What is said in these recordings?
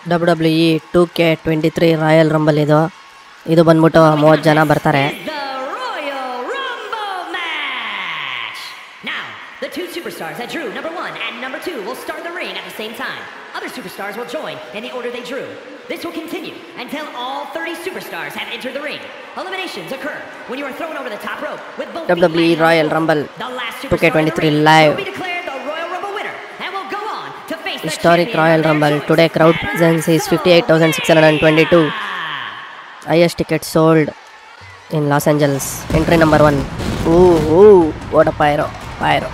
W W E two K twenty three royal rumble ಇದು ಇದು ಬಂದ್ಬಿಟ್ಟು ಮೂವತ್ತು ಜನ ಬರ್ತಾರೆ The Royal Rumble match! Now, the two superstars that drew number one and number two will start the ring at the same time. Other superstars will join in the order they drew. This will continue until all 30 superstars have entered the ring. Eliminations occur when you are thrown over the top rope with both feet WWE landing on the Royal floor. Rumble The last 2K23 superstar in the ring live. will be declared the Royal Rumble winner and will go on to face the Historic champion Royal of their Rumble. choice. Today crowd presence is 58,622. highest ticket sold in Los Angeles. Entry number one. Ooh, ooh, what a pyro, pyro.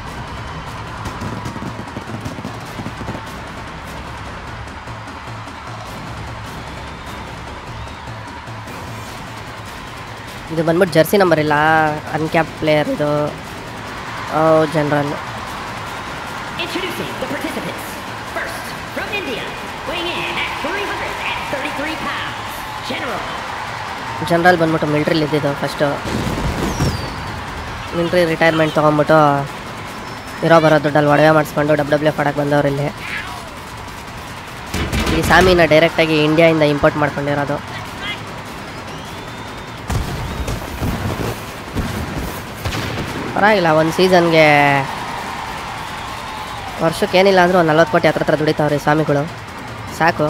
ಇದು ಬಂದ್ಬಿಟ್ಟು jersey number ಇಲ್ಲ uncap player ಇದು general Introducing the participants. First, from India, weighing in at 333 pounds, General general ಬಂದ್ಬಿಟ್ಟು ಮಿಲ್ಟ್ರಿಲಿ ಇದ್ದಿದ್ದು first military retirement ತೊಗೊಂಬಿಟ್ಟು ಇರೋ ಬರೋ ದುಡ್ಡಲ್ಲಿ ಒಡವೆ ಮಾಡಿಸ್ಕೊಂಡು ಡಬ್ ಡಬ್ಲ್ಯೂ ಫಾಡಕ್ಕೆ ಬಂದವ್ರು ಇಲ್ಲಿ ಈ ಸಾಮಿನ ಡೈರೆಕ್ಟಾಗಿ ಇಂಡಿಯಾಯಿಂದ ಇಂಪೋರ್ಟ್ ಮಾಡ್ಕೊಂಡಿರೋದು ಪರವಾಗಿಲ್ಲ ಒಂದು ಸೀಸನ್ಗೆ ವರ್ಷಕ್ಕೆ ಏನಿಲ್ಲ ಅಂದರೂ ಒಂದು ನಲ್ವತ್ತು ಕೋಟಿ ಹತ್ರ ಹತ್ರ ದುಡಿತಾವ್ರಿ ಸ್ವಾಮಿಗಳು ಸಾಕು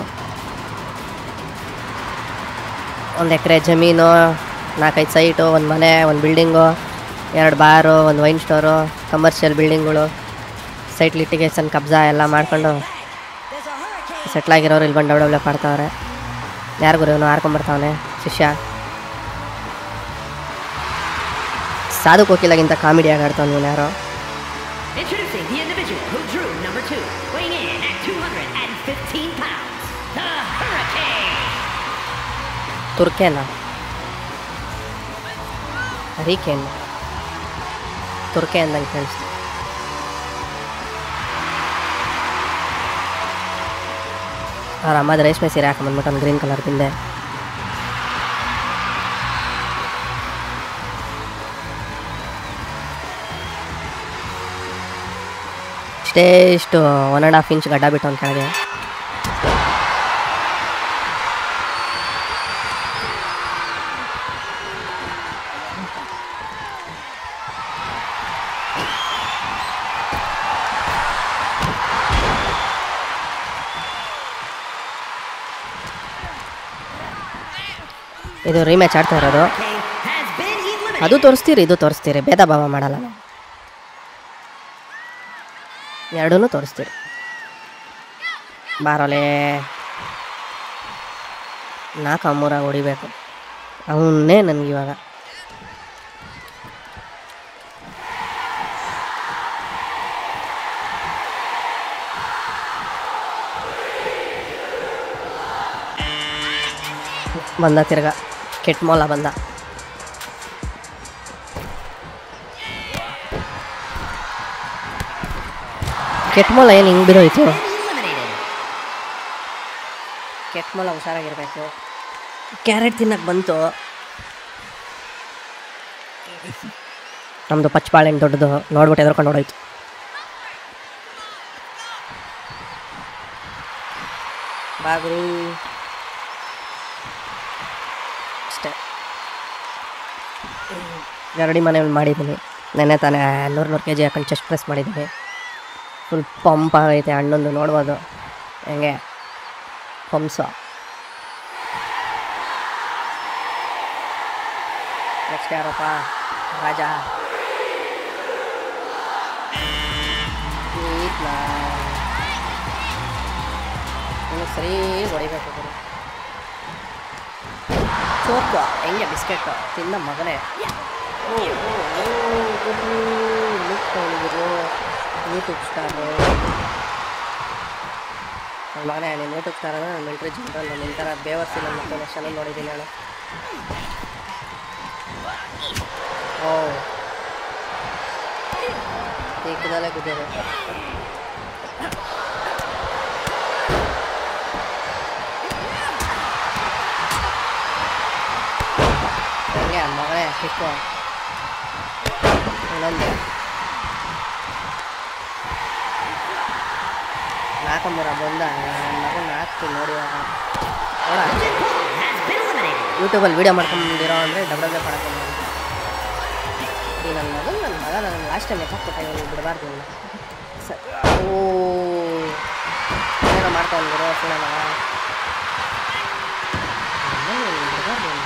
ಒಂದು ಎಕರೆ ಜಮೀನು ನಾಲ್ಕೈದು ಸೈಟು ಒಂದು ಮನೆ ಒಂದು ಬಿಲ್ಡಿಂಗು ಎರಡು ಬಾರು ಒಂದು ವೈನ್ ಸ್ಟೋರು ಕಮರ್ಷಿಯಲ್ ಬಿಲ್ಡಿಂಗ್ಗಳು ಸೈಟ್ ಲಿಟಿಗೇಷನ್ ಕಬ್ಜಾ ಎಲ್ಲ ಮಾಡ್ಕೊಂಡು ಸೆಟ್ಲಾಗಿರೋರು ಇಲ್ಲಿ ಬಂದು ಡಬ್ಲ್ಯೂ ಪಾಡ್ತಾವ್ರೆ ಯಾರಿಗೂ ಇವನು ಹಾರ್ಕೊಂಬರ್ತಾವನೆ ಶಿಷ್ಯ ಸಾಧು ಕೋಕಿಲಾಗಿಂತ ಕಾಮಿಡಿ ಆಗಾಡ್ತಾವ್ ನೀನು ಯಾರೋ Introducing the individual who drew number two, weighing in at 215 pounds, the Hurricane. ತುರ್ಕೇನ ಹರಿಕೇನ್ ತುರ್ಕೆ ಅಂದಂಗೆ ಕಾಣಿಸ್ತು ಅವ್ರ ಅಮ್ಮದ ರೇಷ್ಮೆ ಸೀರೆ ಹಾಕೊಂಬಂದ್ಬಿಟ್ಟು ಒಂದು ಗ್ರೀನ್ ಕಲರ್ ತಿಂದೆ ಇಷ್ಟೇ ಇಷ್ಟು ಒನ್ ಆ್ಯಂಡ್ ಹಾಫ್ ಇಂಚ್ ಗಡ್ಡ ಬಿಟ್ಟು ಒಂದು ಕೆಳಗೆ ಇದು ರೀಮ್ಯಾಚ್ ಆಡ್ತಾ ಇರೋದು Hurricane has been eliminated. ಅದು ತೋರಿಸ್ತೀರಿ ಇದು ತೋರಿಸ್ತೀರಿ ಭೇದ ಭಾವ ಮಾಡಲ್ಲ ನಾವು ಎರಡೂ ತೋರಿಸ್ತೀರಿ ಬಾರೋಲೆ ನಾಲ್ಕು ಅಮ್ಮೂರಾಗ ಹೊಡಿಬೇಕು ಅವನ್ನೇ ನನಗೆ ಇವಾಗ ಬಂದ ತಿರ್ಗ ಕೆಟ್ಟ ಮೊಲ ಬಂದ ಕೆಟ್ಟ ಮೊಲ ಏನು ಹಿಂಗೆ ಬಿದ್ದೋಯ್ತು Been eliminated. ಕೆಟ್ಟ ಮೊಲ ಹುಷಾರಾಗಿರ್ಬೇಕು ಕ್ಯಾರೆಟ್ ತಿನ್ನಕ್ಕೆ ಬಂತು ನಮ್ಮದು ಪಚ್ಚ ಬಾಳೆಹಣ್ಣು ದೊಡ್ಡದು ನೋಡ್ಬಿಟ್ಟು ಎದ್ರಕೊಂಡು ಹೊಡೋಯ್ತು ಬಾಗ್ರು ಅಷ್ಟೇ ಗರಡಿ ಮನೆ ಮಾಡಿದ್ದೀನಿ ನೆನ್ನೆ ತಾನೇ ನೂರು ನೂರು ಕೆ ಜಿ ಹಾಕೊಂಡು ಚೆಸ್ಟ್ ಪ್ರೆಸ್ ಮಾಡಿದ್ದೀನಿ ಫುಲ್ ಪಂಪ್ ಆಗೈತೆ ಹಣ್ಣೊಂದು ನೋಡ್ಬೋದು ಹೆಂಗೆ ಪಂಪ್ಸ ನೆಕ್ಸ್ಟ್ ಯಾರಪ್ಪ ರಾಜ ಈತ್ನ. ಇನ್ನು ಸರಿ ಹೊಡಿಬೇಕು ಗುರು ಸೋಕು ಹೆಂಗೆ ಬಿಸ್ಕೆಟ್ ತಿನ್ನ ಮಗನೇ ಯೂಟ್ಯೂಬ್ ಸ್ಟಾರು ನನ್ನ ಮಗನೇ ನೀನು ಯೂಟ್ಯೂಬ್ ಸ್ಟಾರ್ ಅಂದರೆ ನಾನು ಮಿಲ್ಟ್ರಿ ಜನರಲ್ ನಿನ್ನ ಥರ ಬೇವರ್ಸಿ ನನ್ನ ಮಕ್ಕಳು ಚೆನ್ನಾಗಿ ನೋಡಿದ್ದೀನಿ ನಾನು ಓ ಏಕದಲ್ಲೇ ಗುದ್ದಿದೆ ಹೆಂಗೆ ಮಗಳೇ ಕಿಕ್ಕು ಇನ್ನೊಂದು ನಾಲ್ಕೊಂಬರ ಬಂದ ನನ್ನ ಮಗನ ಹಾಕ್ತೀನಿ ನೋಡಿ ಇವಾಗ ನೋಡ Logan Paul has been eliminated. ಯೂಟ್ಯೂಬಲ್ಲಿ ವೀಡಿಯೋ ಮಾಡ್ಕೊಂಡ್ಬಂದಿರೋ ಅಂದರೆ ಡಬಲ್ ಡಬಲ್ ಪಡಕ್ಕೆ ಈ ನನ್ನ ಮಗನ ನನ್ನ ಮಗ ನನ್ನ ಲಾಸ್ಟ್ ಟೈಮ್ ಎತ್ತಾಕ್ಬಿಟ್ಟ ಇವನು ಬಿಡಬಾರ್ದು ಇವನು ಸ ಓ ಏನೋ ಮಾಡ್ಕೊಂಡಿರೋ ಸುಳ್ಳ ಮಗ ಇವ್ನು ಬಿಡಬಾರ್ದು ಇವ್ನು.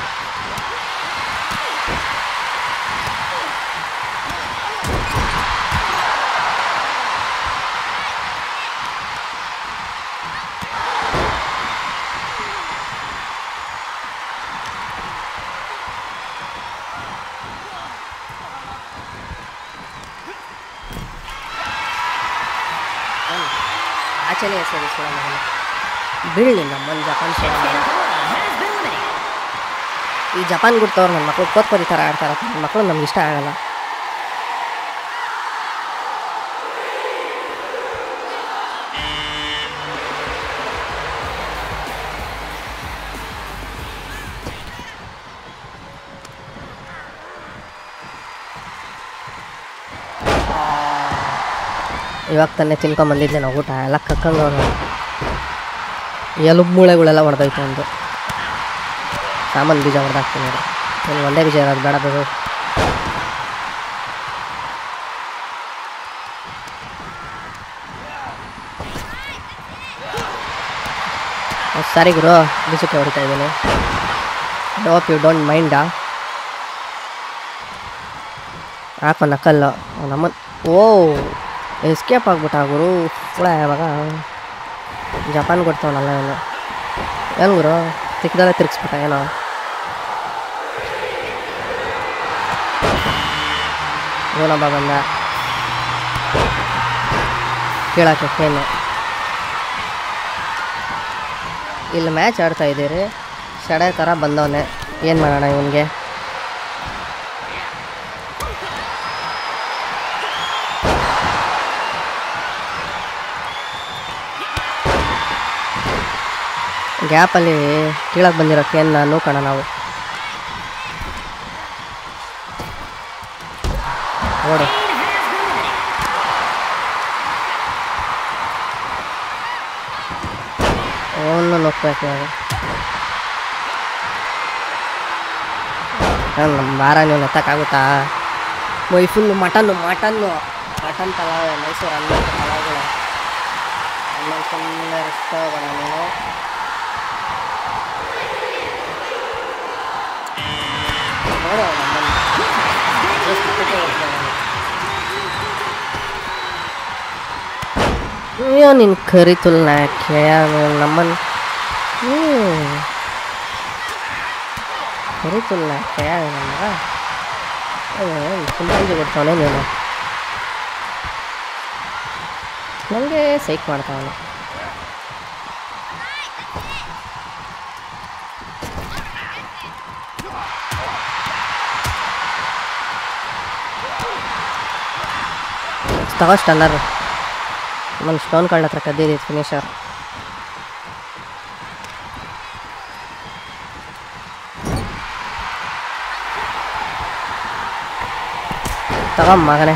ಅವ್ನು ಆಚೆನೇ ಎಸೆದು ಸುಳ್ಳ ಮಗನ ಬೀಳಲಿ ನಮ್ಮನ್ನು ಜಪಾನ್ ಸುಳ್ಳ ಮಗ. Santana has been eliminated. ಈ ಜಪಾನ್ ಗುರ್ತವ್ರು ನನ್ನ ಮಕ್ಕಳು ಕೋತ್ಕೋರಿ ಥರ ಆಡ್ತಾರೆ ನನ್ನ ಮಕ್ಕಳು ನಮ್ಗೆ ಇಷ್ಟ ಆಗಲ್ಲ ಇವಾಗ ತಾನೇ ತಿನ್ಕೊಂಬಂದಿದ್ದೆ ನಾವು ಊಟ ಎಲ್ಲ ಕಕ್ಕಂಗೆ ಎಲುಬು ಮೂಳೆಗಳೆಲ್ಲ ಹೊಡೆದೋಯ್ತು ಒಂದು ಸಾಮಾನು ಬೀಜ ಹೊಡೆದಾಕ್ತೀನಿ ನೋಡಿ ಏನು ಒಂದೇ ಬೀಜ ಇರೋದು ಬೇಡ ಬೇಕು ಸಾರಿ ಗುರು ಬೀಜಕ್ಕೆ ಹೊಡಿತಾ ಇದ್ದೀನಿ ಹೋಪ್ ಯು ಡೋಂಟ್ ಮೈಂಡಾ ಹಾಕೋ ನಕಲ್ಲು ನಮ್ಮ ಓ ಎಸ್ಕೇಪ್ ಆಗ್ಬಿಟ್ಟ ಗುರು ಕೂಡ ಯಾವಾಗ ಜಪಾನ್ ಕೊಡ್ತಾವನಲ್ಲ ಏನು ಏನು ಗುರು ತಿಕ್ಕದಲ್ಲೇ ತಿರ್ಗಿಸ್ಬಿಟ್ಟ ಏನೋ ಇವನೊಬ್ಬ ಬಂದ ಕೇಳಕ್ಕೆ ಏನು ಇಲ್ಲಿ ಮ್ಯಾಚ್ ಆಡ್ತಾ ಇದ್ದೀರಿ ಸಡೆ ಥರ ಬಂದವನೆ ಏನು ಮಾಡೋಣ ಇವನಿಗೆ ಗ್ಯಾಪಲ್ಲಿ ಕೀಳಕ್ಕೆ ಬಂದಿರೋ ಕೇನ್ನ ನೋಕೋಣ ನಾವು ಓಡು ಅವನು ನೋಡ್ಬೇಕು ಇವಾಗ ನಾನು ನಮ್ಮ ಬಾರ ನೀವು ಎತ್ತಕ್ಕಾಗುತ್ತಾ ಮೈ full mutton mutton mutton pulao Mysuru ಅನ್ನ ಪಲಾವ್ಗಳು ಅನ್ನ ಸುಮ್ಮನೆ ಇರ್ತಾವಣ ನೀನು ನೋಡು ನಮ್ಮನ್ನು ಎಷ್ಟು ಕಿತ್ತು ಹೋಗ್ತಾನೆ ಅವನು. ಅಯ್ಯೋ ನಿನ್ನ ಕರಿತುಲ್ಲ ಕೇಳ ನಮ್ಮನ್ನು ಹ್ಞೂ ಕರಿತುಲ್ಲ ಕೇಳ ನಮಗ ಚಿಂಪಾಂಜಿ ಕೊಡ್ತಾವನೆ ನೀನು ನನಗೆ ಸೈಕ್ ಮಾಡ್ತಾವನೆ ತಗೋ ಸ್ಟನ್ನರ್ ನನ್ನ ಸ್ಟೋನ್ ಕಾರ್ಡ್ ಹತ್ರ ಕದ್ದಿದ್ದು ಫಿನಿಷರ್ ತಗೋ ಮಗನೇ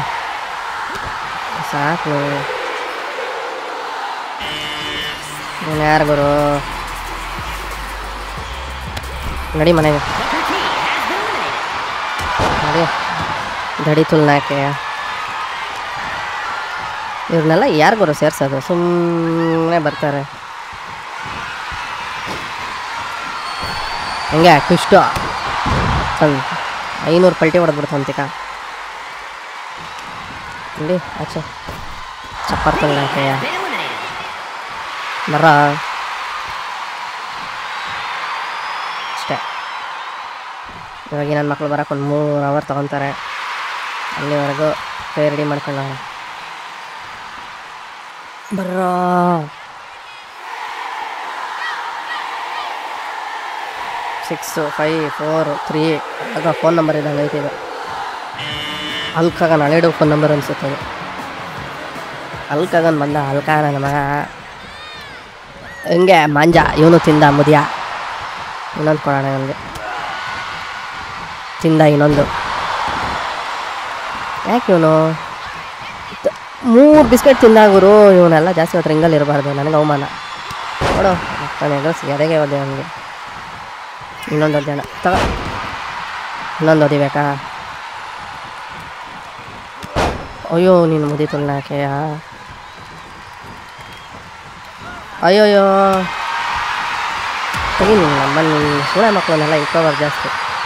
ಸಾಕು ನೀನು ಯಾರು ಗುರು ನಡಿ ಮನೆಗೆ ನಡಿ ದಡಿ ತುಲ್ನಾಕೆ ಇವ್ರನ್ನೆಲ್ಲ ಯಾರು ಗುರು ಸೇರ್ಸೋದು ಸುಮ್ಮನೆ ಬರ್ತಾರೆ ಹಂಗೆ ಟ್ವಿಸ್ಟು ಒಂದು ಐನೂರು ಪಲ್ಟಿ ಹೊಡೆದ್ಬಿಡ್ತು ಅಂತಿಕ ನೋಡಿ ಆಚೆ ಚಪ್ಪರ್ ತುಲ್ನಾಕೆಯ Been eliminated. ಬರ ಅಷ್ಟೇ ಇವಾಗ ನನ್ನ ಮಕ್ಕಳು ಬರೋಕೆ ಒಂದು ಮೂರು ಅವರ್ ತೊಗೊತಾರೆ ಅಲ್ಲಿವರೆಗೂ ಕೈ ರೆಡಿ ಮಾಡ್ಕೊಂಡು ಬರ್ರೋ ಸಿಕ್ಸು ಫೈ ಫೋರು ತ್ರೀ ಅದು ಫೋನ್ ನಂಬರ್ ಇದ್ದಂಗೆ ಐತೆ ಇದು ಅಲ್ಕಾಗ ನಾಳೆಡು ಫೋನ್ ನಂಬರ್ ಅನ್ಸುತ್ತೆ ಅದು ಅಲ್ಕಾಗನ್ ಬಂದ ಅಲ್ಕ ನನ್ನ ಮಗ ಹಿಂಗೆ ಮಾಂಜ ಇವನು ತಿಂದ ಮುದಿಯ ಇನ್ನೊಂದು ಕೊಡೋಣ ಇವನಿಗೆ ತಿಂದ ಇನ್ನೊಂದು ಯಾಕೆ ಇವನು ಮೂರು ಬಿಸ್ಕೆಟ್ ತಿಂದಾಗುರು ಇವನೆಲ್ಲ ಜಾಸ್ತಿ ಹೊತ್ತು ರಿಂಗಲ್ಲಿ ಇರಬಾರ್ದು ನನಗೆ ಅವಮಾನ ನೋಡು ನಾನು ಎದುರಿಸಿ ಎದೆಗೆ ಓದೆ ಅವನಿಗೆ ಇನ್ನೊಂದು ಓದ್ಯಾಣ ತಗೋ ಇನ್ನೊಂದು ಓದಿಬೇಕಾ ಅಯ್ಯೋ ನೀನು ಮುದಿ ತುಳ್ನಾಕೆಯ ಅಯ್ಯೋಯ್ಯೋ ತೆಗಿ ನೀನು ನಮ್ಮಲ್ಲಿ ಸೂಳೆ ಮಕ್ಕಳನ್ನೆಲ್ಲ ಇಟ್ಕೋಬಾರ್ದು ಜಾಸ್ತಿ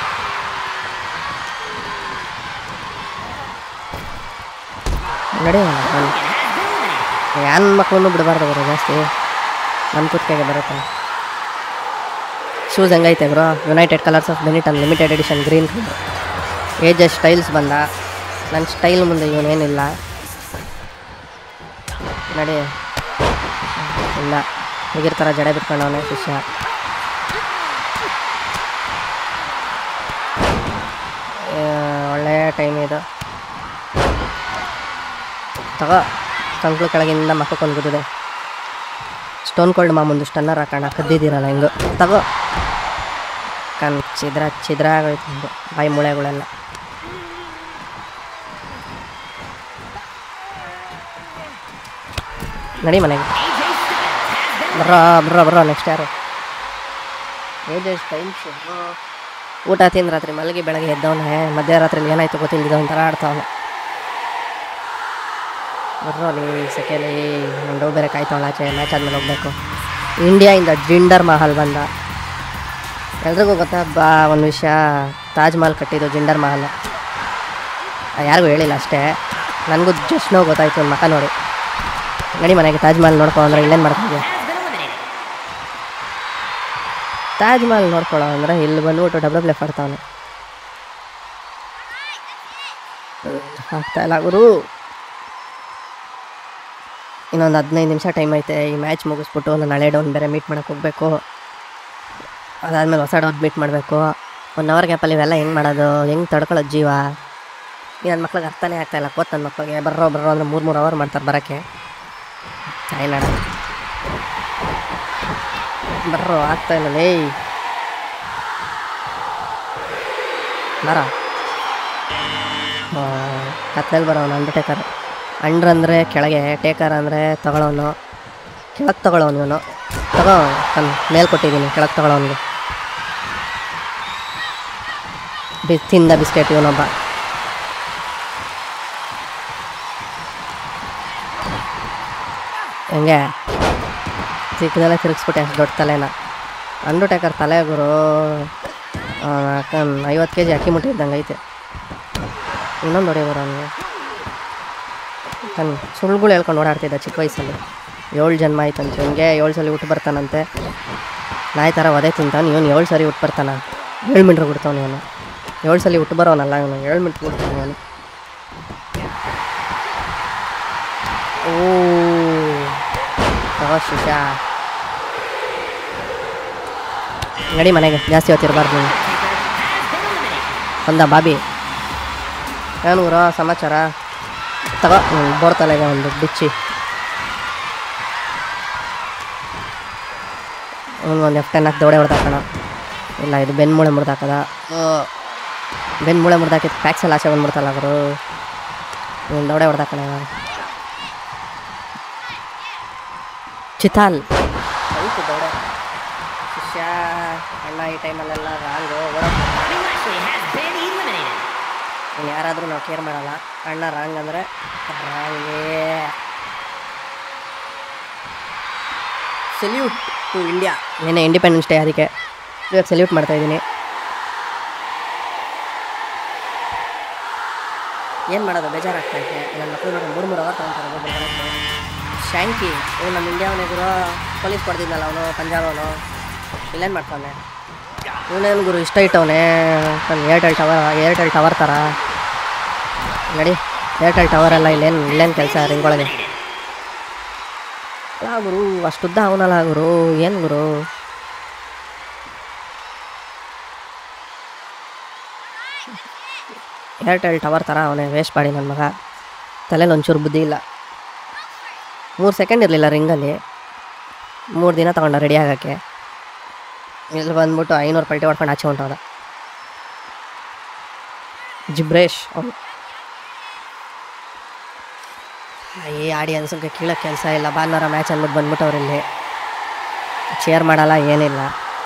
ನಡಿ ನಾನು ಯಾನ್ ಮಕ್ಕಳನ್ನು ಬಿಡಬಾರ್ದು ಅವರು ಜಾಸ್ತಿ ನಮ್ಮ ಕುತ್ತಿಗೆಗೆ ಬರುತ್ತೆ ಶೂಸ್ ಹೆಂಗೈತೆ bro United Colors of Benetton limited edition green colour age styles ಬಂದ ನನ್ನ ಸ್ಟೈಲ್ ಮುಂದೆ ಇವನೇನಿಲ್ಲ ನಡಿ ಇಲ್ಲ ಹುಡುಗಿರ್ ಥರ ಜಡೆ ಬಿಟ್ಕೊಂಡವನೆ ಶಿಷ್ಯ ಆ, ಒಳ್ಳೆಯ ಟೈಮ್ ಇದು ತಗೋ ಕಂಕ್ಳು ಕೆಳಗಿಂದ ಮಕ್ಕಕ್ಕೊಂದು ಗುದ್ದಿದೆ ಸ್ಟೋನ್ ಕೋಲ್ಡ್ ಮಾಮೂಂದು ಸ್ಟನ್ನರ್ ಹಾಕೋಣ ಕದ್ದಿದ್ದೀರಲ್ಲ ಹಿಂಗು ತಗೋ ಕಣ್ ಚಿದ್ರ ಚಿದ್ರ ಆಗೋಯ್ತು ಹಿಂಗು ಬಾಯಿ ಮೂಳೆಗಳೆಲ್ಲ ನಡಿ ಮನೆಗೆ ಬರ್ರೋ ಬರ್ರೋ ಬರ್ರೋ ನೆಕ್ಸ್ಟ್ ಯಾರು ಏಜ್ ಟೈಮ್ಸ್ ಊಟ ತಿಂದು ರಾತ್ರಿ ಮಲಗಿ ಬೆಳಗ್ಗೆ ಎದ್ದವನೆ ಮಧ್ಯರಾತ್ರಿಲಿ ಏನಾಯ್ತು ಗೊತ್ತಿಲ್ಲದ ಒಂಥರ ಆಡ್ತಾವನೆ ಬರ್ರೋ ನೀ ಸೆಕೆಲಿ ನಂಡು ಬೇರೆ ಕಾಯ್ತಾವಳ ಆಚೆ ಮ್ಯಾಚ್ ಆದ್ಮೇಲೆ ಹೋಗ್ಬೇಕು ಇಂಡಿಯಾಯಿಂದ ಜಿಂಡರ್ ಮಹಲ್ ಬಂದ ಎಲ್ರಿಗೂ ಗೊತ್ತಾ ಬಾ ಒಂದು ವಿಷಯ ತಾಜ್ ಮಹಲ್ ಕಟ್ಟಿದ್ದು ಜಿಂಡರ್ ಮಹಲ್ ಯಾರಿಗೂ ಹೇಳಿಲ್ಲ ಅಷ್ಟೇ ನನಗೂ ಜಸ್ಟ್ ನೋ ಗೊತ್ತಾಯ್ತು ಒಂದು ಮಕ ನೋಡಿ ನಡಿ ಮನೆಗೆ ತಾಜ್ ಮಹಲ್ ನೋಡ್ಕೊ ಅಂದ್ರೆ ಇಲ್ಲೇನು ಮಾಡ್ತಿದ್ದೆ Has been eliminated. Taj Mahal ನೋಡ್ಕೊಳ್ಳೋ ಅಂದ್ರೆ ಇಲ್ಲಿ ಬಂದ್ಬಿಟ್ಟು ಡಬಲ್ ಪ್ಲೇ ಆಡ್ತಾವನೆ ಆಗ್ತಾ ಇಲ್ಲ ಗುರು ಇನ್ನೊಂದು ಹದಿನೈದು ನಿಮಿಷ ಟೈಮ್ ಐತೆ ಈ ಮ್ಯಾಚ್ ಮುಗಿಸ್ಬಿಟ್ಟು ನಾನು ಹಳೆ ಡೌನ್ ಬೇರೆ ಮೀಟ್ ಮಾಡಕ್ಕೆ ಹೋಗಬೇಕು ಅದಾದಮೇಲೆ ಹೊಸ ಡೌನ್ ಮೀಟ್ ಮಾಡಬೇಕು ಒನ್ ಅವರ್ ಗ್ಯಾಪಲ್ಲಿ ಇವೆಲ್ಲ ಹೆಂಗೆ ಮಾಡೋದು ಹೆಂಗೆ ತಡ್ಕೊಳ್ಳೋದು ಜೀವ ಈ ನನ್ನ ಮಕ್ಳಿಗೆ ಅರ್ಥನೇ ಆಗ್ತಾ ಇಲ್ಲ ಕೋತ್ ನನ್ನ ಮಕ್ಳಿಗೆ ಬರ್ರೋ ಬರ್ರೋ ಅಂದ್ರೆ ಮೂರು ಮೂರು ಅವರ್ ಮಾಡ್ತಾರೆ ಬರೋಕ್ಕೆ ತಾಯಿನಾಡ ಬರ್ರೋ ಆಗ್ತಾ ಇಲ್ಲ ಲೇ ಬರ ಕತ್ಲಲ್ಲಿ ಬರೋನು ಅಂಡರ್ಟೇಕರ್ ಅಂಡ್ರ್ ಅಂದರೆ ಕೆಳಗೆ ಟೇಕರ್ ಅಂದರೆ ತಗೊಳ್ಳೋನು ಕೆಳಗೆ ತಗೊಳ್ಳೋನು ಇವನು ತಗೋ ನಾನು ಮೇಲ್ ಕೊಟ್ಟಿದ್ದೀನಿ ಕೆಳಗೆ ತಗೊಳ್ಳೋನಿಗೆ ಬಿ ತಿಂದ ಬಿಸ್ಕೆಟ್ ಇವನೊಬ್ಬ ಹೆಂಗೆ ಚಿಕ್ಕದೆಲ್ಲ ತಿರುಗಿಸ್ಬಿಟ್ಟೆ ಅಷ್ಟು ದೊಡ್ಡ ತಲೆನ ಅಂಡರ್ಟೇಕರ್ ತಲೆ ಗುರು ಐವತ್ತು ಕೆ ಜಿ ಅಕ್ಕಿ ಮುಟ್ಟಿ ಇದ್ದಂಗೆ ಐತೆ ಇನ್ನೊಂದು ಹೊಡಿ ಬರೋ ಅವನಿಗೆ ತನ್ನ ಸುಳ್ಳುಗಳು ಹೇಳ್ಕೊಂಡು ಓಡಾಡ್ತಿದ್ದ ಚಿಕ್ಕ ವಯಸ್ಸಲ್ಲಿ ಏಳು ಜನ್ಮ ಆಯ್ತಂತೆ ಇವನಿಗೆ ಏಳು ಸಲ ಹುಟ್ಟು ಬರ್ತಾನಂತೆ ನಾಯಿ ಥರ ಒದೆ ತಿಂತಾನೆ ಇವನು ಏಳು ಸರಿ ಹುಟ್ಟು ಬರ್ತಾನ ಏಳು ಮೀಟ್ರ್ ಬಿಡ್ತಾನೆ ಇವನು ಏಳು ಸಲ ಹುಟ್ಟು ಬರೋನಲ್ಲ ಇವನು ಏಳು ಮೀಟ್ರ್ ಬಿಡ್ತಾನೆ ಇವನು ಓ ತಗೋ ಶಿಶ ನಡಿ ಮನೆಗೆ ಜಾಸ್ತಿ ಹೊತ್ತಿರಬಾರ್ದು ನೀನು ಒಂದ ಬಾಬಿ ಏನು ಊರ ಸಮಾಚಾರ ತಗೋ ಬೋರ್ ತಲೆಗೆ ಒಂದು ಬಿಚ್ಚಿ ಒಂದು ಎಫ್ ಟೆನ್ ಹಾಕಿ ದೌಡೆ ಹೊಡೆದಾಕಣ ಇಲ್ಲ ಇದು ಬೆನ್ನು ಮೂಳೆ ಮುರಿದಾಕದ ಬೆನ್ನು ಮೂಳೆ ಮುರಿದಾಕಿದ್ದು ಪ್ಯಾಕ್ಸ್ ಎಲ್ಲ ಆಚೆ ಬಂದ್ಬಿಡ್ತಲ್ಲ ಅವರು ಒಂದು ದೌಡೆ ಹೊಡೆದಾಕಣ ಇವಾಗ ಚಿತಾಲ್ ಐತು ದೌಡೆ ಶಿಷ್ಯ ಅಣ್ಣ ಈ ಟೈಮಲ್ಲೆಲ್ಲ wrong Bobby Lashley has been eliminated. ಇನ್ನು ಯಾರಾದರೂ ನಾವು ಕೇರ್ ಮಾಡಲ್ಲ ಅಣ್ಣ ರಾಂಗ್ ಅಂದರೆ ರಾಂಗೇ ಸೆಲ್ಯೂಟ್ ಟು ಇಂಡಿಯಾ ನಿನ್ನೆ ಇಂಡಿಪೆಂಡೆನ್ಸ್ ಡೇ ಅದಕ್ಕೆ ಇವಾಗ ಸೆಲ್ಯೂಟ್ ಮಾಡ್ತಾ ಇದ್ದೀನಿ ಏನು ಮಾಡೋದು ಬೇಜಾರಾಗ್ತಾ ಇದೆ ನನ್ನ ಮಕ್ಕಳು ನೋಡಿ ಮೂರು ಮೂರು ಅವರ್ ತಗೊಂತಾರೆ ಒಬ್ಬೊಬ್ರು ಬರೋಕ್ಕೆ ಶ್ಯಾಂಕಿ ಇವ್ನು ನಮ್ಮ ಇಂಡಿಯಾವನೇ ಗುರು ಪೊಲೀಸ್ ಕೊಡ್ತಿದ್ನಲ್ಲ ಅವನು ಪಂಜಾಬ್ ಅವನು ಇಲ್ಲೇನು ಮಾಡ್ತಾನೆ ಇವನೇನು ಗುರು ಇಷ್ಟ ಇಟ್ಟವನೇ ಏರ್ಟೆಲ್ ಟವರ್ ಏರ್ಟೆಲ್ ಟವರ್ ಥರ ನಡಿ ಏರ್ಟೆಲ್ ಟವರ್ ಎಲ್ಲ ಇಲ್ಲೇನು ಇಲ್ಲೇನು ಕೆಲಸ ರಿಂಗೊಳಗೆ ಅಲ್ಲ ಗುರು ಅಷ್ಟುದ್ದ ಅವನಲ್ಲ ಗುರು ಏನು ಗುರು ಏರ್ಟೆಲ್ ಟವರ್ ಥರ ಅವನೇ ವೇಸ್ಟ್ ಮಾಡಿ ನನ್ನ ಮಗ ತಲೆಯಲ್ಲಿ ಒಂಚೂರು ಬುದ್ಧಿ ಇಲ್ಲ ಮೂರು ಸೆಕೆಂಡ್ ಇರಲಿಲ್ಲ ರಿಂಗಲ್ಲಿ ಮೂರು ದಿನ ತಗೊಂಡ ರೆಡಿ ಆಗೋಕ್ಕೆ ಇಲ್ಲಿ ಬಂದ್ಬಿಟ್ಟು ಐನೂರು ಪಲ್ಟಿ ಹೊಡ್ಕೊಂಡು ಆಚೆ ಹೊಂಟೋದ ಜಿಬ್ರೇಶ್ ಅವನು ಈ ಆಡಿಯನ್ಸ್ಗೆ ಕೀಳಕ್ಕೆ ಕೆಲಸ ಇಲ್ಲ ಭಾನುವಾರ ಮ್ಯಾಚ್ ಅಂದ್ಬಿಟ್ಟು ಬಂದ್ಬಿಟ್ಟು ಅವರಲ್ಲಿ ಚೇರ್ ಮಾಡಲ್ಲ ಏನಿಲ್ಲ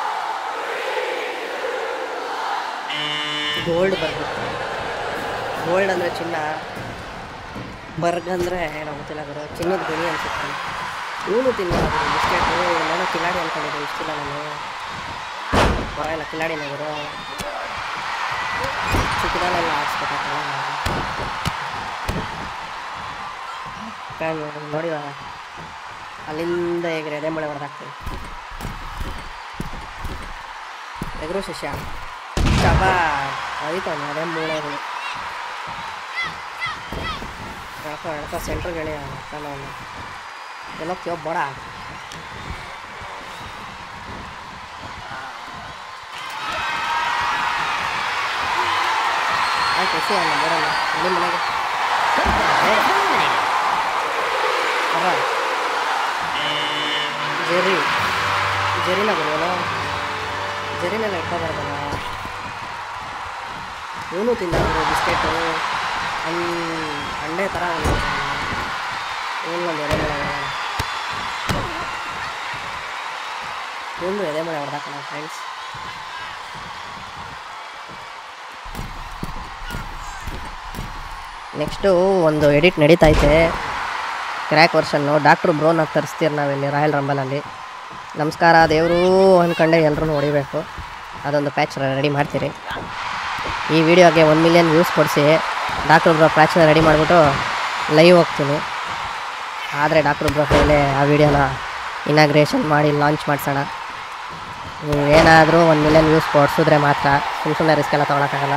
ಗೋಲ್ಡ್ ಬರ್ಬಿಟ್ಟು ಗೋಲ್ಡ್ ಅಂದರೆ ಚಿನ್ನ ಬರ್ಗ್ ಅಂದರೆ ಏನೋ ಗೊತ್ತಿಲ್ಲ ಗುರು ಚಿನ್ನದ ಗಣಿ ಅನ್ಸುತ್ತೆ ಇವನು ತಿನ್ನಲ್ಲ ಗುರು ಬಿಸ್ಕೆಟು ನಾನು ಕಿಲಾಡಿ ಅಂದ್ಕೊಂಡಿದ್ದೆ ಇಷ್ಟಿಲ್ಲ ನಾನು ಪರವಾಗಿಲ್ಲ ಕಿಲಾಡಿನ ಗುರು ಚಿಕ್ಕದಲ್ಲೆಲ್ಲ ಆಡಿಸ್ಬೇಕಾಗಲ್ಲ ನೋಡಿ ಇವಾಗ ಅಲ್ಲಿಂದ ಹೇಗೆ ಎದೆ ಮಳೆ ಹೊಡೆದಾಕ್ತೀವಿ ಎದುರು ಶಿಷ್ಯ ಚಬ ಅದೀತವನು ಅದೇ ಮೂಳೆಗಳು ಎಳ್ಕೊ ಎಳ್ಕೊ ಸೆಂಟ್ರ್ ಗೆಳೆಯ ಅವನು ಎಲ್ಲೋಗ್ತೀವೋ ಬಡ ಆಯ್ತು ಎಸಿ ಅವನು ಬರಲ್ಲ ಎಲ್ಲಿ ಮನೆಗೆ ಬರ ಜೆರಿ ಜೆರಿನ ಬರುವಲ್ಲ ಜೆರಿನೆಲ್ಲ ಇಟ್ಕೊಬಾರ್ದಲ್ಲ ಇವನು ತಿಂದರು ಬಿಸ್ಕೆಟು ಅನ್ ಅಂಡೆ ಥರ ಇವನು ಒಂದು ಎದೆ ಮಳೆ ಇವನು ಎದೆ ಮಳೆ ಹೊಡೆದಾಕಣ ಫ್ರೆಂಡ್ಸ್ ನೆಕ್ಸ್ಟು ಒಂದು ಎಡಿಟ್ ನಡೀತೈತೆ ಕ್ರ್ಯಾಕ್ ವರ್ಷನ್ನು ಡಾಕ್ಟ್ರು ಬ್ರೋನ ತರಿಸ್ತೀರಿ ನಾವಿಲ್ಲಿ ರಾಯಲ್ ರಂಬಲಲ್ಲಿ ನಮಸ್ಕಾರ ದೇವರು ಅಂದ್ಕೊಂಡೆ ಎಲ್ಲರೂ ಹೊಡಿಬೇಕು ಅದೊಂದು ಪ್ಯಾಚ್ ರೆಡಿ ಮಾಡ್ತೀರಿ ಈ ವಿಡಿಯೋಗೆ ಒನ್ ಮಿಲಿಯನ್ ವ್ಯೂಸ್ ಕೊಡಿಸಿ ಡಾಕ್ಟ್ರು ಬ್ರೋ ಪ್ಯಾಚ್ನ ರೆಡಿ ಮಾಡಿಬಿಟ್ಟು ಲೈವ್ ಹೋಗ್ತೀನಿ ಆದರೆ ಡಾಕ್ಟ್ರು ಬ್ರೋ ಕೈಲೇ ಆ ವಿಡಿಯೋನ ಇನಾಗ್ರೇಷನ್ ಮಾಡಿ ಲಾಂಚ್ ಮಾಡಿಸೋಣ ನೀವೇನಾದರೂ ಒಂದು ಮಿಲಿಯನ್ ವ್ಯೂಸ್ ಕೊಡಿಸಿದ್ರೆ ಮಾತ್ರ ಸುಮ್ಮ ಸುಮ್ಮನೆ ರಿಸ್ಕ್ ಎಲ್ಲ ತೊಗೊಳಕ್ಕಾಗಲ್ಲ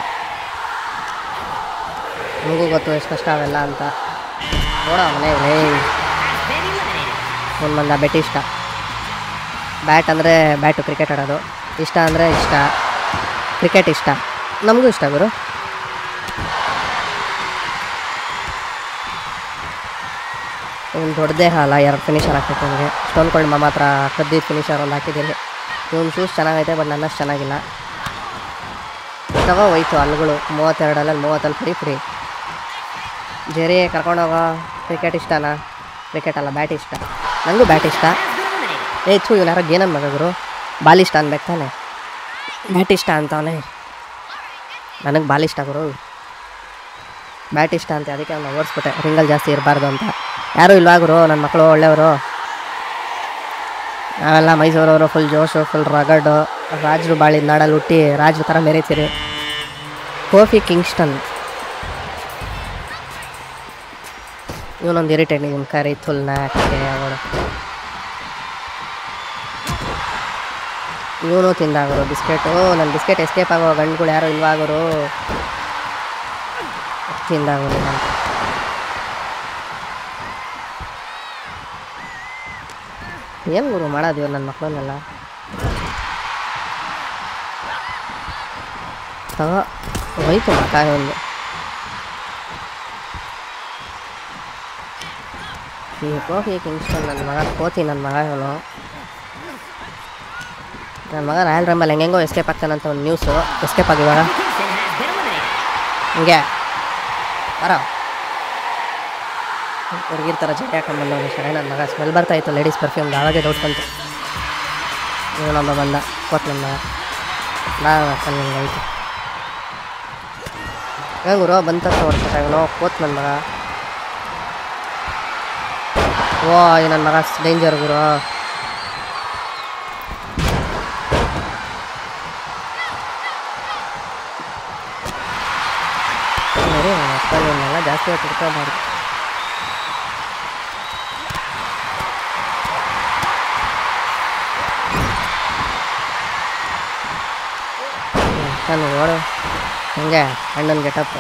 ನಿಮಗೂ ಗೊತ್ತು ಎಷ್ಟು ಕಷ್ಟ ಅವೆಲ್ಲ ಅಂತ ನೋಡೋ ಮನೆಯಲ್ಲಿ Has been eliminated. ಒಂದು ಮಂದ ಬೆಟ್ ಇಷ್ಟ ಬ್ಯಾಟ್ ಅಂದರೆ ಬ್ಯಾಟು ಕ್ರಿಕೆಟ್ ಆಡೋದು ಇಷ್ಟ ಅಂದರೆ ಇಷ್ಟ ಕ್ರಿಕೆಟ್ ಇಷ್ಟ ನಮಗೂ ಇಷ್ಟ ಗುರು ಇವ್ನು ದೊಡ್ಡ ದೇಹ ಅಲ್ಲ ಎರಡು ಫಿನಿಷರ್ ಹಾಕ್ಬೇಕು ನನಗೆ ಸ್ಟೋನ್ ಕೊಂಡು ಮಾಮ ಹತ್ರ ಕದ್ದಿದ್ದು ಫಿನಿಷರ್ ಒಂದು ಹಾಕಿದ್ದೀನಿ ಇವ್ನು ಶೂಸ್ ಚೆನ್ನಾಗೈತೆ ಬಟ್ ನನ್ನಷ್ಟು ಚೆನ್ನಾಗಿಲ್ಲ ತಗೋ ಹೋಯ್ತು ಅಲ್ಗಳು ಮೂವತ್ತೆರಡಲ್ಲಿ ಮೂವತ್ತಲ್ಲಿ ಫ್ರೀ ಫ್ರೀ ಜೆರಿ ಕರ್ಕೊಂಡೋಗೋ ಕ್ರಿಕೆಟ್ ಇಷ್ಟನಾ ಕ್ರಿಕೆಟ್ ಅಲ್ಲ ಬ್ಯಾಟ್ ಇಷ್ಟ ನನಗೂ ಬ್ಯಾಟ್ ಇಷ್ಟ Has been eliminated. ಏ ಥೂ ಇವ್ನು ಯಾರೋ ಗೇನನ್ ಮಗ ಗುರು ಬಾಲ್ ಇಷ್ಟ ಅನ್ಬೇಕು ತಾನೆ ಬ್ಯಾಟ್ ಇಷ್ಟ ಅಂತವನೇ ನನಗೆ ಬಾಲ್ ಇಷ್ಟ ಗುರು ಬ್ಯಾಟ್ ಇಷ್ಟ ಅಂತ ಅದಕ್ಕೆ ಅವ್ನು ಓಡಿಸ್ಬಿಟ್ಟೆ ರಿಂಗಲ್ ಜಾಸ್ತಿ ಇರಬಾರ್ದು ಅಂತ ಯಾರೂ ಇಲ್ವಾ ಗುರು ನನ್ನ ಮಕ್ಕಳು ಒಳ್ಳೆಯವರು ನಾವೆಲ್ಲ ಮೈಸೂರವರು ಫುಲ್ ಜೋಶು ಫುಲ್ ರಗಡು ರಾಜರು ಬಾಳಿದ ನಾಡಲ್ಲಿ ಹುಟ್ಟಿ ರಾಜರ ಥರ ಮೆರೀತೀರಿ ಕೋಫಿ ಕಿಂಗ್ಸ್ಟನ್ ಇವನೊಂದು ಇರಿಟೇಟ್ ನಿಮ್ಮ ಕರಿ ಥುಲ್ ನಾಕೆ ಅವಳು ಇವನು ತಿಂದಾಗರು ಬಿಸ್ಕೆಟು ನನ್ನ ಬಿಸ್ಕೆಟ್ ಎಸ್ಕೇಪ್ ಆಗೋ ಗಂಡುಗಳು ಯಾರು ಇಲ್ವಾಗರು ತಿಂದಾಗರು ನಾನು ಏನು ಗುರು ಮಾಡೋದು ಇವ್ರು ನನ್ನ ಮಕ್ಕಳನ್ನೆಲ್ಲ ತಗೋ ಹೋಯ್ತು ಮಕ ಒಂದು ಈ ಕೋಫಿ ಕಿಂಗ್ಸ್ಟನ್ ನನ್ನ ಮಗ ಕೋತಿ ನನ್ನ ಮಗ ಇವನು ನನ್ನ ಮಗ ರಾಯಲ್ ರಂಬಲ್ ಹೆಂಗೆಂಗೋ ಎಸ್ಕೇಪ್ ಆಗ್ತಾನಂತ ಒಂದು ನ್ಯೂಸು ಎಸ್ಕೇಪ್ ಆಗಿವಾಗ Kingston has been eliminated. ಹಿಂಗೆ ಬರೋ ಹುಡುಗಿರ್ ಥರ ಜಡೆ ಹಾಕೊಂಡ್ಬಂದು ಶರಣ ನನ್ನ ಮಗ ಸ್ಮೆಲ್ ಬರ್ತಾ ಇತ್ತು ಲೇಡೀಸ್ ಪರ್ಫ್ಯೂಮ್ ಆವಾಗೇ ಡೌಟ್ ಬಂತು ಇವನೊಬ್ಬ ಬಂದ ಕೊಟ್ಟು ನನ್ನ ಮಗ ನಾವು ಹಾಕೊಂಡು ಹಿಂಗೆ ಐತಿ ಹೆಂಗೆ ಗುರು ಬಂತ ಹೊಡ್ತಾರೆ ಇವನು ಕೋತ್ ನನ್ನ ಮಗ ಓ ಈ ನನ್ನ ಮಗ ಡೇಂಜರ್ ಗುರು ಸರಿ ಮಕ್ಕಳನ್ನೆಲ್ಲ ಜಾಸ್ತಿ ಹೊತ್ತು ಇಟ್ಕೋಬಾರ್ದು ನಾನು ಓಡು ಹಂಗೆ ಅಣ್ಣನ ಗೆಟಪ್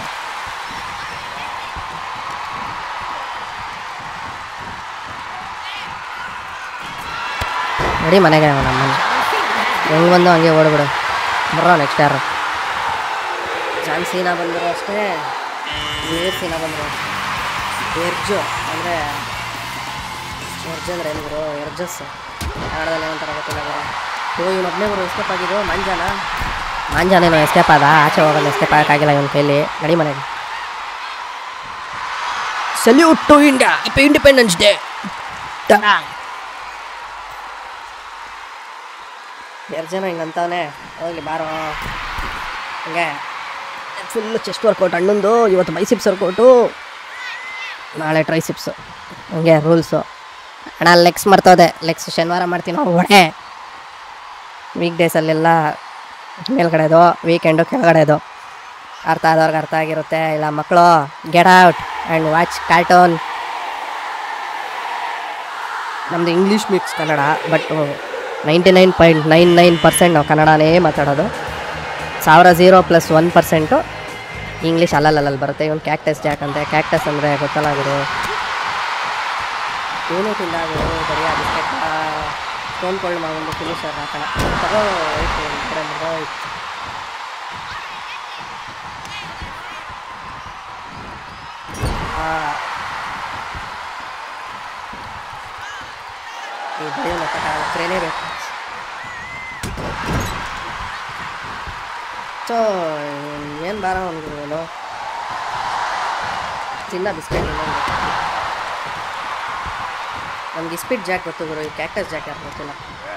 ನಡಿ ಮನೆಗೆ ನಮ್ಮನೆ ಹೆಂಗೆ ಬಂದು ಹಂಗೆ ಓಡ್ಬಿಡು ಬರೋ ನೆಕ್ಸ್ಟ್ ಯಾರು ಜಾನ್ ಸೀನಾ ಬಂದರು ಅಷ್ಟೇ ನೀರ್ ಸೀನಾ ಬಂದರು ಎರ್ಜು ಅಂದರೆ ಎರ್ಜು ಅಂದ್ರೆ ಏನು ಗುರು ಎರ್ಜಸ್ ಕನ್ನಡದಲ್ಲಿ ಏನಂತಾರ ಗೊತ್ತಿಲ್ಲ ಗುರು ಓ ಇವನೊಬ್ಬನೇ ಗುರು ಎಸ್ಕೇಪ್ ಆಗಿದ್ದು ಮಾಂಜಾನ ಮಾಂಜಾನೇನೋ ಎಸ್ಕೇಪ್ ಆದ ಆಚೆ ಹೋಗೋದು ಎಸ್ಕೇಪ್ ಆಗೋಕ್ಕಾಗಿಲ್ಲ ಇವನ ಕೈಲಿ ನಡಿ ಮನೆಗೆ salute to India happy independence day ಎರಡು ಜನ ಹಿಂಗೆ ಅಂತವನೆ ಹೋಗ್ಲಿ ಬಾರೋ ಹಂಗೆ ಫುಲ್ಲು ಚೆಸ್ಟ್ ವರ್ಕೌಟ್ ಅಣ್ಣಂದು ಇವತ್ತು ಬೈಸಿಪ್ಸ್ ವರ್ಕೌಟು ನಾಳೆ ಟ್ರೈಸಿಪ್ಸು ಹಂಗೆ ರೂಲ್ಸು ಅಣ್ಣ ಲೆಗ್ಸ್ ಮರ್ತೋದೆ ಲೆಗ್ಸ್ ಶನಿವಾರ ಮಾಡ್ತೀನಿ ನಾವು ಒಡೆ ವೀಕ್ ಡೇಸಲ್ಲೆಲ್ಲ ಮೇಲ್ಗಡೆದು ವೀಕೆಂಡು ಕೆಳಗಡೆದು ಅರ್ಥ ಆದವ್ರಿಗೆ ಅರ್ಥ ಆಗಿರುತ್ತೆ ಇಲ್ಲ ಮಕ್ಕಳು get out and watch cartoon ನಮ್ಮದು English mix Kannada but ninety nine point nine nine percent ನಾವು ಕನ್ನಡನೇ ಮಾತಾಡೋದು ಸಾವಿರ zero plus one percent English ಅಲ್ಲಲ್ಲಲ್ಲಿ ಬರುತ್ತೆ ಇವನು ಕ್ಯಾಕ್ಟಸ್ ಜಾಕ್ ಅಂತೆ ಕ್ಯಾಕ್ಟಸ್ ಅಂದರೆ ಗೊತ್ತಲ್ಲ ಗುರು ಏನೂ ತಿಂದ ಗುರು ಬರೀ ಆ ಬಿಸ್ಕೆಟ್ ಸ್ಟೋನ್ ಕೋಲ್ಡ್ ಮಾಡ್ಕೊಂಡು ಫಿನಿಷರ್ ಹಾಕೋಣ ತಗೋ ಹೋಯ್ತು ಒಂದ್ ಕಡೆ ಮುಗ್ದೋಯ್ತು. ಆ. ಈ ಬಡಿಯೋ ಲೆಕ್ಕ ಕ್ರೇನೇ ಬೇಕು ಸೊ ಏನು ಬಾರ ಅವನು ತಿನ್ನ ಬಿಸ್ಕೆಟ್ ಇನ್ನೊಂದು ನಮ್ಗೆ ಇಸ್ಪಿಟ್ ಜಾಕ್ ಗೊತ್ತು ಗುರು ಈ ಕ್ಯಾಕ್ಟಸ್ ಜಾಕ್ ಯಾರು ಗೊತ್ತಿಲ್ಲ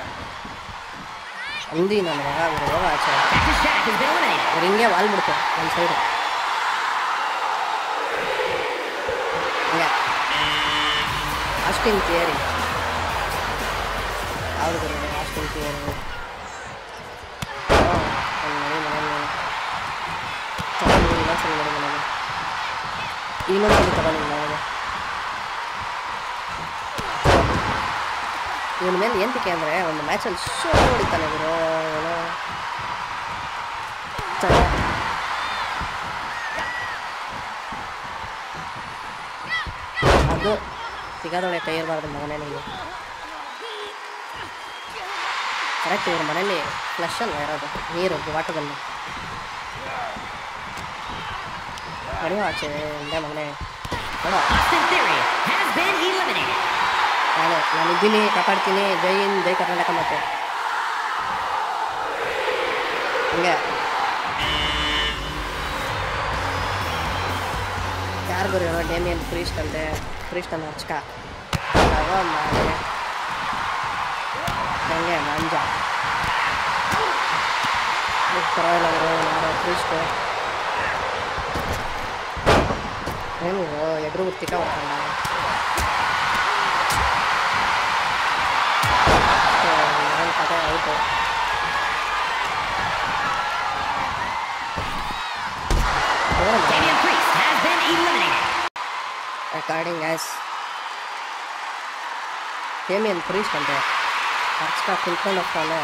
ಅಂದಿ ನನ್ನ ಮಗ ಗುರು ಹೋಗ ಆಚೆ Cactus Jack has been eliminated. ಅವ್ರು ಹಿಂಗೆ ವಾಲ್ಬಿಡ್ತು ಒಂದು ಸೈಡು ಹಂಗೆ ಆಸ್ಟಿನ್ ಥಿಯರಿ ಯಾವುದು ಗುರು ಆಸ್ಟಿನ್ ಥಿಯರಿ ತಗೊಂಡು ಇನ್ನೊಂದ್ಸಲ ನೋಡಿ ಮನೆಗೆ ಇನ್ನೊಂದ್ಸಲ ತಗೊಂಡು ಮನೆಗೆ ಇವನ ಮೇಲೆ ಎಂತಿಕೆ ಅಂದರೆ ಒಂದು ಮ್ಯಾಚಲ್ಲಿ ಶೋ ಹೊಡಿತಾನೆ ಗುರು ಏನೋ ಚೆನ್ನಾಗಿ ಅದು ಸಿಗಾದೊಳೆ ಕೈ ಇರಬಾರ್ದು ಮಗನೇ ನೀವು ಕರೆಕ್ಟ್ ಇವ್ರ ಮನೇಲಿ ಫ್ಲಶ್ ಅಲ್ವಾ ಇರೋದು ನೀರು ವಾಟದಲ್ಲಿ ನಡೆಯೋ ಆಚೆ ಹಿಂದೆ ಮಗನೇ ನೋಡೋ Austin Theory has been eliminated. ನಾನು ನಾನು ಇದ್ದೀನಿ ಕಾಪಾಡ್ತೀನಿ ಜೈ ಹಿಂದ್ ಜೈ ಕರ್ನಾಟಕ ಮತ್ತೆ ಹಿಂಗೆ ಯಾರು ಗುರು ಇರೋ ಡೇಮಿಯನ್ ಕ್ರೀಸ್ಟ್ ಅಂತೆ ಕ್ರೀಸ್ಟ್ ಅನ್ನೋ ಹಚ್ಕ ತಗೋ ಮಾರ್ರೆ. ಹೆಂಗೆ ಮಂಜ ಪರವಾಗಿಲ್ಲ ಗುರು ಯಾರೋ ಕ್ರೀಸ್ಟು ಏನು ಎದುರು ತಿಕ್ಕ ಬರ್ಕೊಂಡ ನನ್ನ ಕತೆ ಆಯಿತು Damian Priest has been eliminated. Recording as Damien Priest ಅಂತೆ ಅರ್ಚಕ ಕುಲ್ಕೊಂಡು ಹೋಗ್ತಾನೆ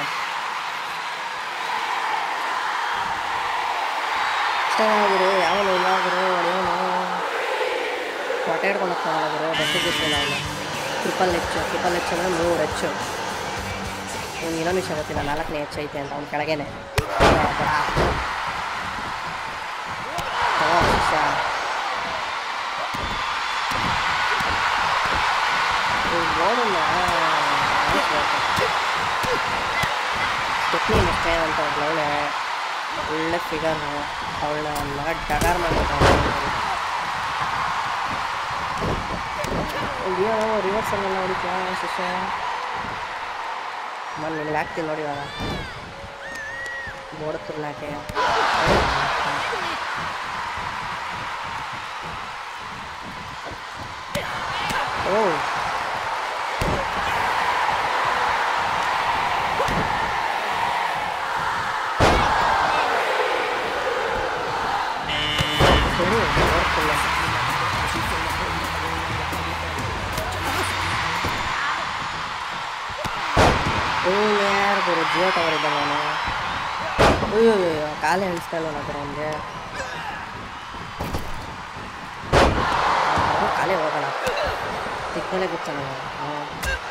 ಗುರು ಯಾವನು ಇಲ್ಲ ಗುರು ಹೊಡೆಯೋನು ಹೊಟ್ಟೆ ಹಿಡ್ಕೊಂಡು ಹೋಗ್ತಾನಲ್ಲ ಗುರು ಡೆಸಿಗೇಷನ್ ಅವನು ಟ್ರಿಪಲ್ ಹೆಚ್ಚು ಟ್ರಿಪಲ್ ಹೆಚ್ಚು ಅಂದರೆ ಮೂರು ಹೆಚ್ಚು ಇವ್ನು ಇನ್ನೊಂದು ವಿಷಯ ಗೊತ್ತಿಲ್ಲ ನಾಲ್ಕನೇ ಹೆಚ್ಚು ಐತೆ ಅಂತ ಅವ್ನ ಕೆಳಗೇನೆ ತಗೋ ಶಿಷ್ಯ ಬೋರ್ಡನ್ನ ಸ್ಟೆಪ್ನಿ ಮತ್ತೆ ಅಂತ ಒಬ್ಳು ಅವಳೆ ಒಳ್ಳೆ ಫಿಗರ್ ಅವಳನ್ನ ಮಗ ಡಗಾರ್ ಮಾಡ್ಬೇಕು ಅಯ್ಯೋ ರಿವರ್ಸಲ್ಲೆಲ್ಲ ಹೊಡಿತೀಯ ಶಿಷ್ಯ ನಾನು ನಿನಗೆ ಹಾಕ್ತೀನಿ ನೋಡಿ ಇವಾಗ ಬೋರ್ಡ್ ತುರ್ನಾಕೆ ಓ ಸರಿ ನೋಡ್ತಿಲ್ಲ ಇವನು ಯಾರು ಗುರು ಜಿಯೋ ಟವರ್ ಇದ್ದ ನಾನು ಅಯ್ಯೋ ಅಯ್ಯೋ ಕಾಲೇ ಅನಿಸ್ತಾ ಇಲ್ಲ ನಗರ ಅವನಿಗೆ ಕಾಲೇ ಹೋಗಲ್ಲ ತಿಕ್ಕಲೇ ಗೊತ್ತಲ್ಲ ನಾವು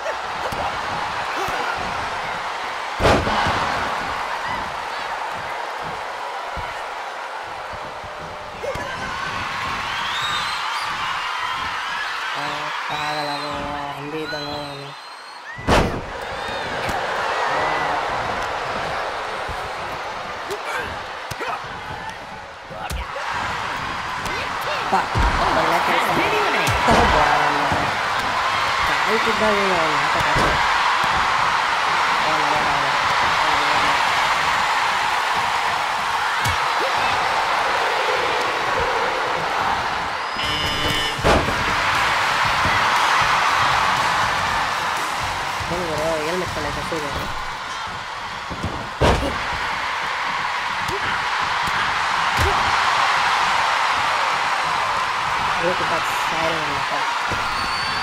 ಆಗಲ್ಲ ಹಂದಿ ಇದ್ದಾನೋ ಅವನು ಅಪ್ಪ, ಒಳ್ಳೆ ಕೆಲಸ Has been eliminated. ಕಾಯ್ತಿದ್ದಾಗ ನಾಟಕ ಏನು ಗುರು ಹೆಲ್ಮೆಟ್ ಕೊಂಡೈತೆ ಶೂಗೆ Look at that siren in the back.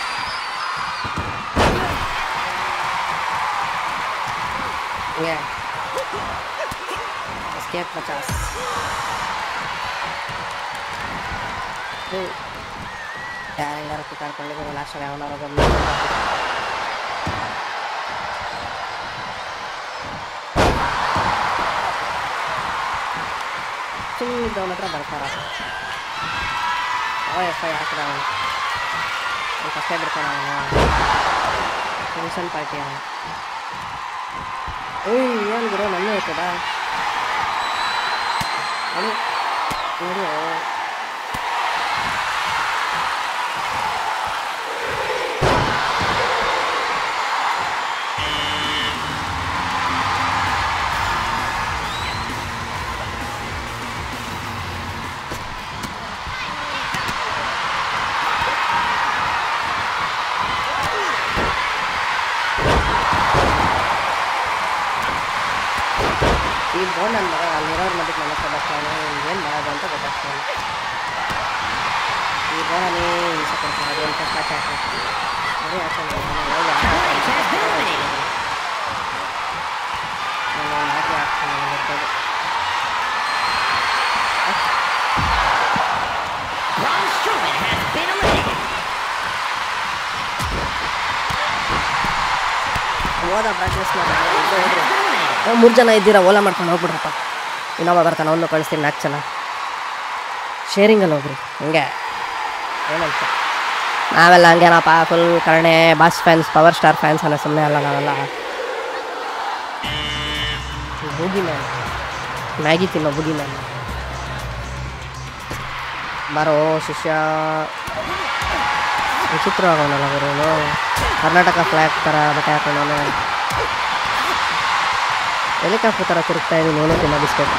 Yeah. Escape Machas. ಯಾರೆಲ್ಲರೂ ಕಿತ್ತಾಡ್ಕೊಳ್ಳಿದ್ರು ಲಾಸ್ಟಲ್ಲಿ ಅವನವ್ರ ಬಂದು ಸುಮ್ಮನಿದ್ದವನ ಹತ್ರ ಬರ್ತಾರ ಅವ ಎಫ್ ಐ ಹಾಕಿದ ಅವನು ಅವ್ನು ಕಷ್ಟ ಬಿಡ್ತಾನ ಅವನು ಟೆನ್ಷನ್ ಪಾರ್ಟಿ ಅವನು ಏಯ್ ಏನು ಗುರು ನನ್ನೇ ಇರ್ತದ ನೋಡಿ ನೋಡಿ ಈ ಬೋನ್ ನನ್ನ ಮಗ ಅಲ್ಲಿರೋರ್ ಮಧ್ಯಕ್ಕೆ ನನ್ನ ಹತ್ರ ಬರ್ತಾನೆ ಏನು ಮಾಡೋದು ಅಂತ ಗೊತ್ತಾಗ್ತಾನೆ ಈ ಬೋನಲ್ಲಿ ಹಿಂಸೆ ಕೊಡ್ತಾನೆ ಅದು ಒಂದು ಕಷ್ಟ ಆಚೆ ಅದೇ ಆಚೆ Orange has been eliminated. ನಾನು ನಾಟಿ ಹಾಕ್ತಾನೆ ಗೊತ್ತದು Braun Strowman has been eliminated. ಹೋದ practice Braun Strowman has been eliminated. ಮೂರು ಜನ ಇದ್ದೀರಾ ಓಲಾ ಮಾಡ್ಕೊಂಡು ಹೋಗ್ಬಿಡ್ರಪ್ಪ ಇನ್ನೊಬ್ಬ ಬರ್ತಾನೆ ಅವನು ಕಳಿಸ್ತೀನಿ ನಾಲ್ಕು ಜನ ಶೇರಿಂಗಲ್ಲಿ ಹೋಗ್ರಿ ಹಂಗೆ ಏನಂತ ನಾವೆಲ್ಲ ಹಂಗೇನಪ್ಪ ಫುಲ್ ಕರ್ಣೆ boss fans power star fans ಅನ್ನೋ ಸುಮ್ಮನೆ ಅಲ್ಲ ನಾವೆಲ್ಲ ಬೂಗಿ ಮ್ಯಾನ್ ಮ್ಯಾಗಿ ತಿನ್ನೋ ಬೂಗಿ ಮ್ಯಾನ್ ಬರೋ ಶಿಷ್ಯ ವಿಚಿತ್ರ ಆಗೋನಲ್ಲ ಗುರುನು ಕರ್ನಾಟಕ ಫ್ಲ್ಯಾಗ್ ಥರ ಬಟ್ಟೆ ಹಾಕೊಂಡವನು ಹೆಲಿಕಾಪ್ಟರ್ ಥರ ತಿರುಗ್ತಾ ಇದ್ದೀನಿ ಏನು ತಿನ್ನೋ ಬಿಸ್ಕೆಟ್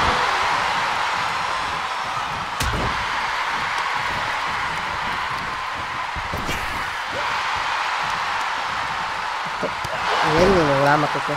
ಏನು ನೀನು ಹುಳ ಮಕ್ಕಕ್ಕೆ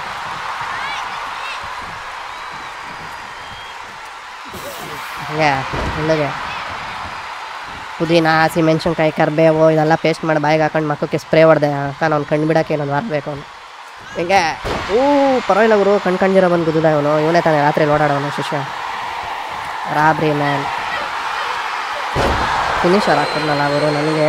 ಹಂಗೆ ಒಳ್ಳೆಗೆ ಪುದೀನ ಹಸಿಮೆಣ್ಸಿನ್ಕಾಯಿ ಕರಿಬೇವು ಇದೆಲ್ಲ ಪೇಸ್ಟ್ ಮಾಡಿ ಬಾಯಿಗೆ ಹಾಕೊಂಡು ಮಕ್ಕಕ್ಕೆ ಸ್ಪ್ರೇ ಹೊಡೆದೆ ಅಕ್ಕ ನಾನು ಕಣ್ಣು ಬಿಡೋಕೆ ಇನ್ನೊಂದು ವಾರ ಬೇಕು ಅವ್ನು ಹಿಂಗೆ ಊ ಪರವಾಗಿಲ್ಲ ಗುರು ಕಣ್ ಕಂಡಿರೋ ಬಂದು ಗುದ್ದ ಇವನು ಇವನೇ ತಾನೇ ರಾತ್ರಿ ಓಡಾಡೋನು ಶಿಷ್ಯ ರಾಬ್ರಿ ಮ್ಯಾನ್ ಫಿನಿಶರ್ ಹಾಕಿದ್ನಲ್ಲ ಗುರು ನನಗೆ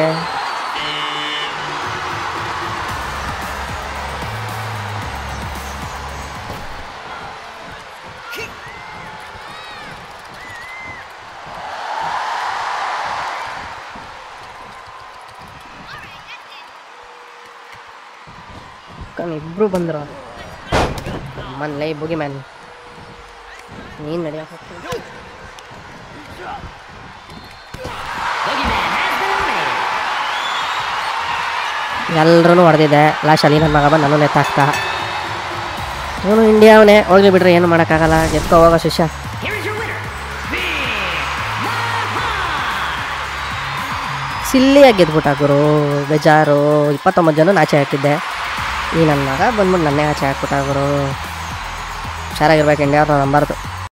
ಇಬ್ಬರು ಬಂದರು ಮನ್ಲೈ ಬುಗಿ ಮ್ಯಾನ್ ನೀನು ನಡೆಯೋಕೆ ಹೋಗ್ತೀನಿ Boogeyman has been eliminated. ಎಲ್ಲರೂ ಹೊಡೆದಿದ್ದೆ ಲಾಸ್ಟಲ್ಲಿ ನನ್ನ ಮಗ ಬಂದು ನಾನು ನೆತ್ತಾಕ್ತ ಇವನು ಇಂಡಿಯಾವನೇ ಹೋಗ್ಲಿ ಬಿಡ್ರಿ ಏನು ಮಾಡೋಕ್ಕಾಗಲ್ಲ ಎತ್ಕೊ ಹೋಗೋ ಶಿಷ್ಯ Here is your winner, Big Mahan. ಸಿಲ್ಲಿಯಾಗಿ ಗೆದ್ಬಿಟ್ಟ ಗುರು ಬೇಜಾರು ಇಪ್ಪತ್ತೊಂಬತ್ತು ಜನ ಆಚೆ ಹಾಕಿದ್ದೆ ಈ ನನ್ನ ಮಗ ಬಂದ್ಬಿಟ್ಟು ನನ್ನೇ ಆಚೆ ಹಾಕ್ಬಿಟ್ಟ ಗುರು ಹುಷಾರಾಗಿರ್ಬೇಕು ಇಂಡಿಯಾ ನಂಬರ್ದು